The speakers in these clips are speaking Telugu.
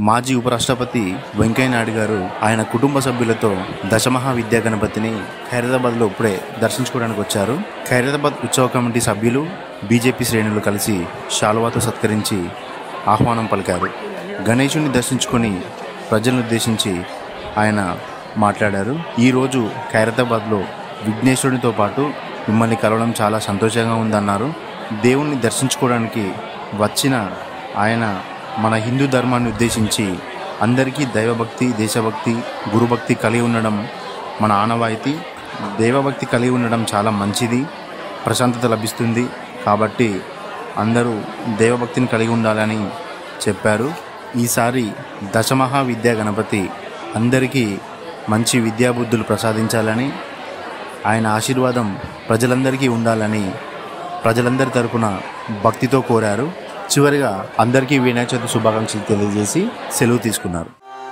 మాజీ ఉపరాష్ట్రపతి వెంకయ్యనాయుడు గారు ఆయన కుటుంబ సభ్యులతో దశమహా విద్యా గణపతిని ఖైరతాబాద్లో ఇప్పుడే దర్శించుకోవడానికి వచ్చారు ఖైరతాబాద్ ఉత్సవ కమిటీ సభ్యులు బీజేపీ శ్రేణులు కలిసి శాలువాతో సత్కరించి ఆహ్వానం పలికారు గణేశుని దర్శించుకొని ప్రజలను ఉద్దేశించి ఆయన మాట్లాడారు ఈరోజు ఖైరతాబాద్లో విఘ్నేశ్వరునితో పాటు మిమ్మల్ని కలవడం చాలా సంతోషంగా ఉందన్నారు దేవుణ్ణి దర్శించుకోవడానికి వచ్చిన ఆయన మన హిందూ ధర్మాన్ని ఉద్దేశించి అందరికీ దైవభక్తి దేశభక్తి గురుభక్తి కలిగి ఉండడం మన ఆనవాయితీ దైవభక్తి కలిగి ఉండడం చాలా మంచిది ప్రశాంతత లభిస్తుంది కాబట్టి అందరూ దైవభక్తిని కలిగి ఉండాలని చెప్పారు ఈసారి దశమహా విద్యా గణపతి అందరికీ మంచి విద్యాబుద్ధులు ప్రసాదించాలని ఆయన ఆశీర్వాదం ప్రజలందరికీ ఉండాలని ప్రజలందరి తరపున భక్తితో కోరారు చివరిగా అందరికీ వినాయక చవితి శుభాకాంక్షలు తెలియజేసి సెలవు తీసుకున్నారు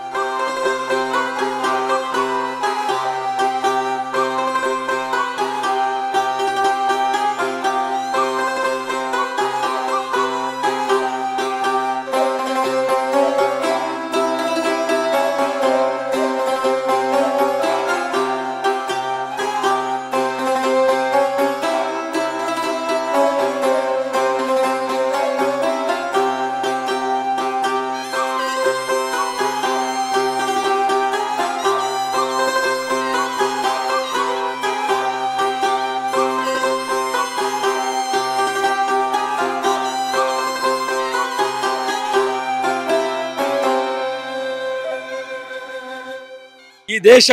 ఈ దేశ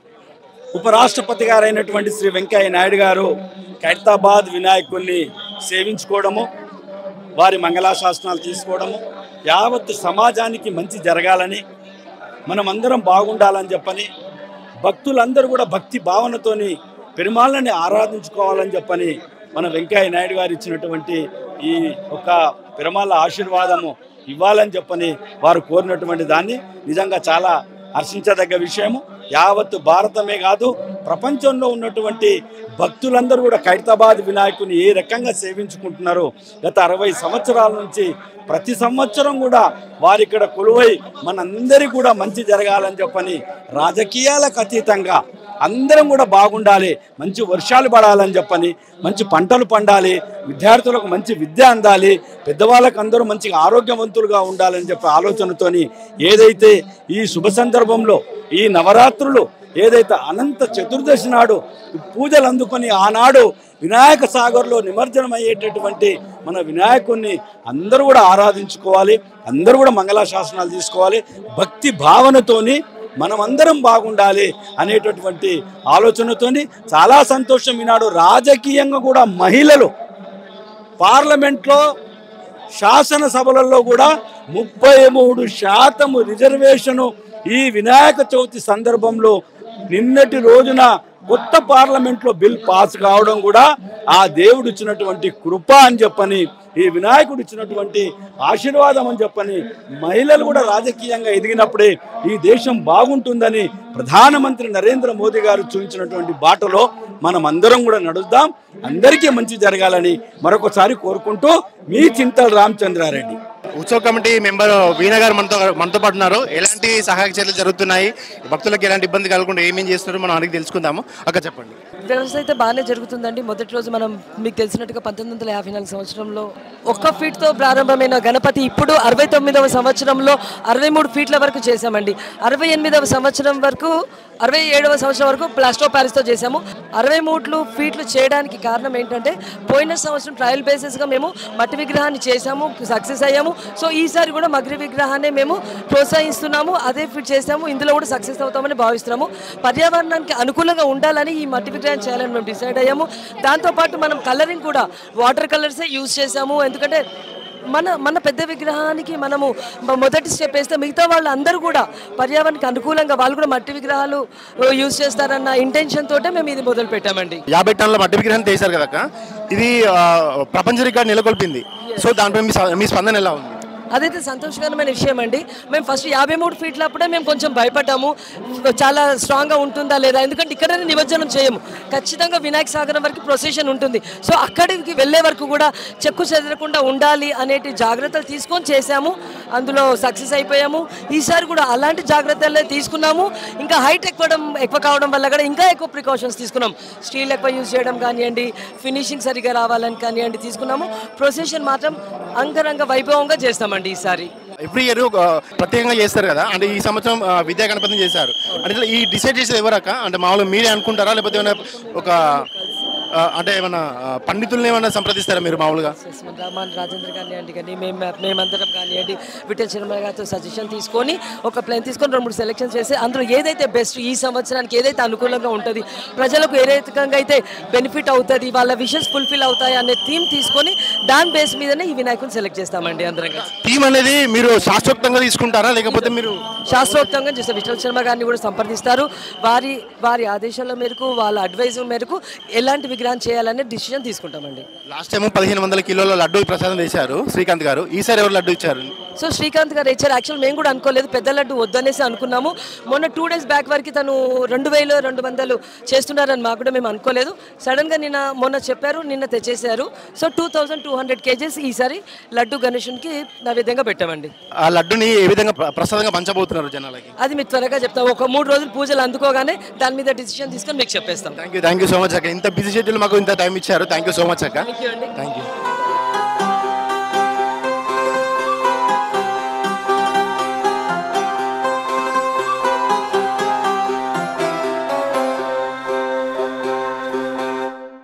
ఉపరాష్ట్రపతి గారైనటువంటి శ్రీ వెంకయ్య నాయుడు గారు ఖైరతాబాద్ వినాయకుల్ని సేవించుకోవడము వారి మంగళాశాసనాలు తీసుకోవడము యావత్ సమాజానికి మంచి జరగాలని మనమందరం బాగుండాలని చెప్పని భక్తులందరూ కూడా భక్తి భావనతోని పెరుమాళ్ళని ఆరాధించుకోవాలని చెప్పని మన వెంకయ్య నాయుడు గారు ఇచ్చినటువంటి ఈ ఒక పెరుమాళ్ళ ఆశీర్వాదము ఇవ్వాలని చెప్పని వారు కోరినటువంటి దాన్ని నిజంగా చాలా హర్షించదగ్గ విషయము యావత్ భారతమే కాదు ప్రపంచంలో ఉన్నటువంటి భక్తులందరూ కూడా ఖైరతాబాద్ వినాయకుని ఏ రకంగా సేవించుకుంటున్నారో గత అరవై సంవత్సరాల నుంచి ప్రతి సంవత్సరం కూడా వారి ఇక్కడ కొలువై మనందరికీ కూడా మంచి జరగాలని చెప్పని రాజకీయాలకు అతీతంగా అందరం కూడా బాగుండాలి మంచి వర్షాలు పడాలని చెప్పని మంచి పంటలు పండాలి విద్యార్థులకు మంచి విద్య అందాలి పెద్దవాళ్ళకు అందరూ మంచిగా ఆరోగ్యవంతులుగా ఉండాలని చెప్పే ఆలోచనతోని ఏదైతే ఈ శుభ సందర్భంలో ఈ నవరాత్రులు ఏదైతే అనంత చతుర్దశి నాడు పూజలు అందుకొని ఆనాడు వినాయక సాగర్లో నిమజ్జనం అయ్యేటటువంటి మన వినాయకుడిని అందరూ కూడా ఆరాధించుకోవాలి అందరూ కూడా మంగళాశాసనాలు తీసుకోవాలి భక్తి భావనతోని మనమందరం బాగుండాలి అనేటటువంటి ఆలోచనతోని చాలా సంతోషం ఈనాడు రాజకీయంగా కూడా మహిళలు పార్లమెంట్లో శాసనసభలలో కూడా ముప్పై మూడు శాతము రిజర్వేషను ఈ వినాయక చవితి సందర్భంలో నిన్నటి రోజున కొత్త పార్లమెంట్లో బిల్ పాస్ కావడం కూడా ఆ దేవుడు ఇచ్చినటువంటి కృప అని చెప్పని ఈ వినాయకుడు ఇచ్చినటువంటి ఆశీర్వాదం అని చెప్పని మహిళలు కూడా రాజకీయంగా ఎదిగినప్పుడే ఈ దేశం బాగుంటుందని ప్రధానమంత్రి నరేంద్ర మోదీ గారు చూపించినటువంటి బాటలో మనం అందరం కూడా నడుద్దాం అందరికీ మంచి జరగాలని మరొకసారి కోరుకుంటూ మీ చింతల రామచంద్రారెడ్డి ఉత్సవ కమిటీ మెంబర్ వీణ గారు మనతో మనతో పాటు ఉన్నారు ఎలాంటి సహాయక చర్యలు జరుగుతున్నాయి భక్తులకు ఎలాంటి ఇబ్బంది కలగకుండా ఏమేం చేస్తున్నారో మనం అడిగి తెలుసుకుందాము అక్క చెప్పండి వ్యవస్థ అయితే బాగానే జరుగుతుందండి మొదటి రోజు మనం మీకు తెలిసినట్టుగా పంతొమ్మిది వందల యాభై నాలుగు సంవత్సరంలో ఒక్క ఫీట్తో ప్రారంభమైన గణపతి ఇప్పుడు అరవై తొమ్మిదవ సంవత్సరంలో అరవై మూడు ఫీట్ల వరకు చేశామండి అరవై ఎనిమిదవ సంవత్సరం వరకు అరవై ఏడవ సంవత్సరం వరకు ప్లాస్టో ప్యారిస్తో చేశాము అరవై మూడు ఫీట్లు చేయడానికి కారణం ఏంటంటే పోయిన సంవత్సరం ట్రయల్ బేసిస్గా మేము మట్టి విగ్రహాన్ని చేశాము సక్సెస్ అయ్యాము సో ఈసారి కూడా మగ్రి విగ్రహాన్ని మేము ప్రోత్సహిస్తున్నాము అదే ఫిట్ చేసాము ఇందులో కూడా సక్సెస్ అవుతామని భావిస్తున్నాము పర్యావరణానికి అనుకూలంగా ఉండాలని ఈ మట్టి విగ్రహం చేయాలని మేము డిసైడ్ అయ్యాము దాంతోపాటు మనం కలరింగ్ కూడా వాటర్ కలర్సే యూజ్ చేసాము ఎందుకంటే మన మన పెద్ద విగ్రహానికి మనము మ- మొదటి స్టెప్ వేస్తే మిగతా వాళ్ళు అందరూ కూడా పర్యావరణానికి అనుకూలంగా వాళ్ళు కూడా మట్టి విగ్రహాలు యూజ్ చేస్తారన్న ఇంటెన్షన్ తోటే మేము ఇది మొదలు పెట్టామండి యాభై టన్నుల మట్టి విగ్రహం తీశారు కదా అక్క ఇది ఆ, ప్రపంచ రికార్డు నెలకొల్పింది సో దానిపై మీ స్ప- మీ స్పందన ఎలా ఉంది అదైతే సంతోషకరమైన విషయం అండి మేము ఫస్ట్ యాభై మూడు ఫీట్లప్పుడే మేము కొంచెం భయపడ్డాము చాలా స్ట్రాంగ్గా ఉంటుందా లేదా ఎందుకంటే ఇక్కడనే నిమజ్జనం చేయము ఖచ్చితంగా వినాయక సాగరం వరకు ప్రొసెషన్ ఉంటుంది సో అక్కడికి వెళ్ళే వరకు కూడా చెక్కు చెదరకుండా ఉండాలి అనేటి జాగ్రత్తలు తీసుకొని చేశాము అందులో సక్సెస్ అయిపోయాము ఈసారి కూడా అలాంటి జాగ్రత్తలే తీసుకున్నాము ఇంకా హైట్ ఎక్కువ ఎక్కువ కావడం వల్ల కూడా ఇంకా ఎక్కువ ప్రికాషన్స్ తీసుకున్నాం స్టీల్ ఎక్కువ యూజ్ చేయడం కానివ్వండి ఫినిషింగ్ సరిగా రావాలని కానివ్వండి తీసుకున్నాము ప్రొసెషన్ మాత్రం అంగరంగ వైభవంగా చేస్తామండి ఈసారి ఎవ్రీ ఇయర్ ప్రత్యేకంగా చేస్తారు కదా అంటే ఈ సంవత్సరం ఆ, విద్యా గణపతిని చేశారు అంటే ఇట్లా ఈ డిసైడ్ చేసేది ఎవరక్క అంటే మామూలుగా మీరే అనుకుంటారా లేకపోతే ఏమైనా ఒక ఆ, అంటే ఏమైనా ఆ, పండితుల్ని ఏమైనా సంప్రదిస్తారా మీరు మామూలుగా చేస్తున్నాం. రామాన్ రాజేంద్ర కానివ్వండి కానీ మేము మేమందరం కానివ్వండి విఠల్ శర్మ గారితో సజెషన్ తీసుకొని ఒక ప్లాన్ తీసుకొని రెండు మూడు సెలెక్షన్ చేసి అందులో ఏదైతే బెస్ట్ ఈ సంవత్సరానికి ఏదైతే అనుకూలంగా ఉంటుంది ప్రజలకు ఏ రకంగా అయితే బెనిఫిట్ అవుతుంది వాళ్ళ విషెస్ ఫుల్ఫిల్ అవుతాయి అనే థీమ్ తీసుకొని దాని బేస్ మీదనే ఈ వినాయకుని సెలెక్ట్ చేస్తామండి అందరం కలిసి థీమ్ అనేది మీరు శాస్త్రోక్తంగా తీసుకుంటారా లేకపోతే మీరు శాస్త్రోక్తంగా చేస్తారు విఠల్ శర్మ గారిని కూడా సంప్రదిస్తారు వారి వారి ఆదేశాల మేరకు వాళ్ళ అడ్వైజ్ మేరకు ఎలాంటి విగ్రహం చేయాలనే డిసిషన్ తీసుకుంటామండి లాస్ట్ టైం పదిహేను వందల కిలోల లడ్డు ప్రసాదం వేశారు శ్రీకాంత్ గారు ఈసారి ఎవరు లడ్డు ఇచ్చారు సో శ్రీకాంత్ గారు ఇచ్చారు యాక్చువల్ మేము కూడా అనుకోలేదు పెద్ద లడ్డు వద్దనేసి అనుకున్నాము మొన్న టూ డేస్ బ్యాక్ వరకు తను రెండు వేలు రెండు వందలు చేస్తున్నారని మాకు కూడా మేము అనుకోలేదు సడన్గా నిన్న మొన్న చెప్పారు నిన్న తెచ్చేసారు so two thousand two hundred KGs ఈసారి లడ్డు గణేషునికి నైవేద్యంగా పెట్టామండి ఆ లడ్డుని ఏ విధంగా ప్ర- ప్రసాదంగా పంచబోతున్నారు జనాలకి అది మీకు త్వరగా చెప్తాం ఒక మూడు రోజులు పూజలు అందుకోగానే దాని మీద డిసిషన్ తీసుకొని మీకు చెప్పేస్తాం thank you thank you so much అక్క ఇంత బిజీ షెడ్యూల్ మాకు ఇంత టైం ఇచ్చారు థ్యాంక్ యూ సో మచ్ అక్క థ్యాంక్ యూ అండి థ్యాంక్ యూ